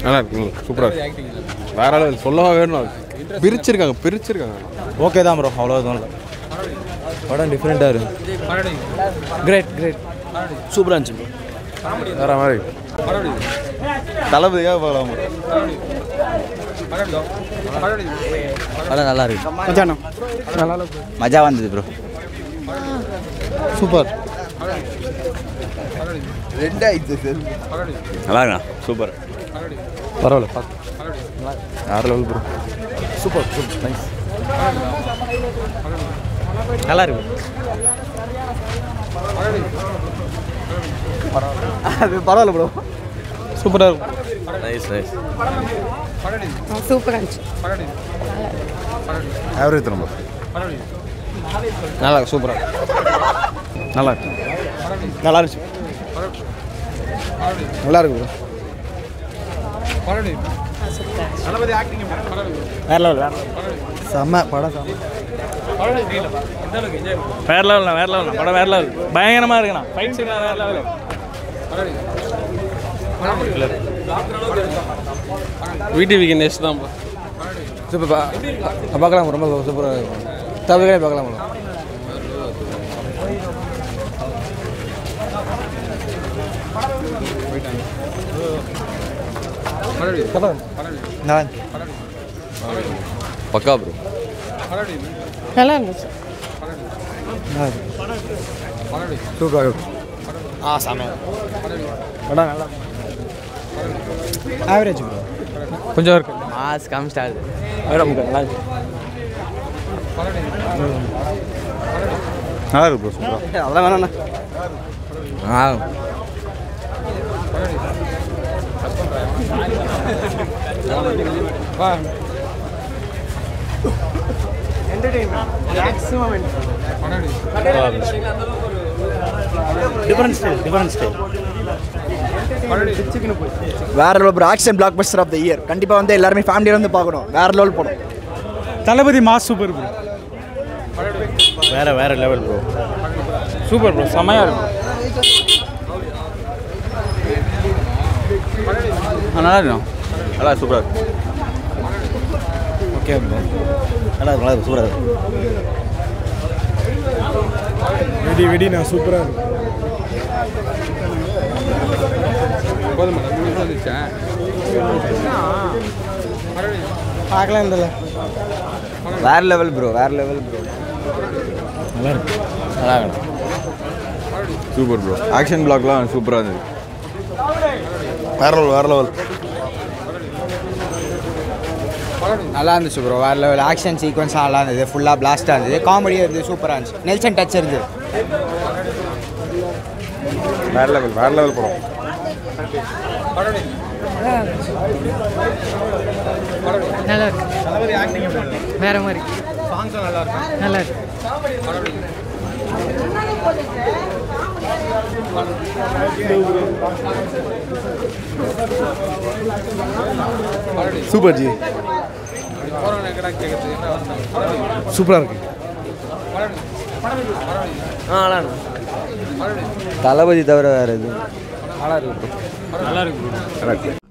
நல்லா இருக்குங்க சூப்பராக இருக்கு வேற அளவு சொல்லவா வேணும் பிரிச்சிருக்காங்க பிரிச்சிருக்காங்க ஓகே தான் ப்ரோ அவ்வளோ எதுவும் இல்லை படம் டிஃப்ரெண்ட்டாக இருக்கு கிரேட் கிரேட் சூப்பராக இருந்துச்சு ப்ரோ வேற மாதிரி தளபதியாக போகலாம் படம் நல்லா இருக்கு மஜா வந்தது ப்ரோ சூப்பர் நல்லா இருக்கா சூப்பர் பரவாயில்ல பார்த்து வேற level bro super super nice நல்லா இருக்கு அது பரவாயில்ல ப்ரோ சூப்பராக இருக்கும் நைஸ் நைஸ் சூப்பராக இருந்துச்சு ஆவரேஜ் நம்ம நல்லா இருக்கு சூப்பராக நல்லா இருக்கு நல்லா இருந்துச்சு நல்லா இருக்கு ப்ரோ வேற லெவல் வேற செம்ம படம் செம்ம வேற லெவல்ண்ணா வேற லெவல் படம் வேற லெவல் பயங்கரமா இருக்குண்ணா ஃபைட் சீன்லாம் வேற லெவல் விடிவிக்கு நெக்ஸ்ட் தான் சூப்பர் பார்க்கலாம் ரொம்ப சூப்பராக இருக்கும் தவிர பார்க்கலாம் bro. நல்லா இருந்துச்சு. பக்கா ப்ரோ நல்லா இருந்துச்சு நல்லா இருக்கு சூப்பராக இருக்கும் ஆ செமையா படம் நல்லா ஆவரேஜ் ப்ரோ கொஞ்சம் இருக்கு மாஸ் காமிச்சிட்டாரு மேடம் நல்லா இருக்கு நல்லா இருக்கு ப்ரோ சூப்பராக அதெல்லாம் வேணாண்ணா ஆ டிஃபரன்ஸ் ஸ்டைல் டிஃபரன்ஸ் ஸ்டைல் வேற level bro action blockbuster of the year கண்டிப்பாக வந்து எல்லாருமே ஃபேமிலியோட வந்து பார்க்கணும் வேற லெவல் படம் தளபதி மாஸ் சூப்பர் ப்ரோ வேற வேற லெவல் ப்ரோ சூப்பர் ப்ரோ செமையா இருக்கும் நல்லா இருக்கும் நல்லா சூப்பராக இருக்கு ஓகே ப்ரோ நல்லா இருக்கும் நல்லா இருக்கும் சூப்பராக இருக்கும் வெடி வெடி நான் சூப்பராக இருக்கும் போதும் வந்துச்சேன் பார்க்கலாம் இந்த வேற லெவல் ப்ரோ வேற லெவல் ப்ரோ நல்லா இருக்கும் நல்லா இருக்கும் சூப்பர் ப்ரோ ஆக்ஷன் பிளாக்லாம் சூப்பராக இருந்தது வேற லெவல் வேற லெவல் நல்லா இருந்துச்சு ப்ரோ வேற லெவல் ஆக்ஷன் சீக்வன்ஸ் நல்லா இருந்தது ஃபுல்லாக பிளாஸ்டாக இருந்தது காமெடியாக இருந்தது சூப்பராக இருந்துச்சு நெல்சன் டச் இருந்தது வேற லெவல் வேற லெவல் படம் நல்லா இருக்கு வேற மாதிரி நல்லா இருக்கு சூப்பர் ஜி சூப்பராக இருக்கு தளபதி தவிர வேறு எதுவும் நல்லா இருக்கு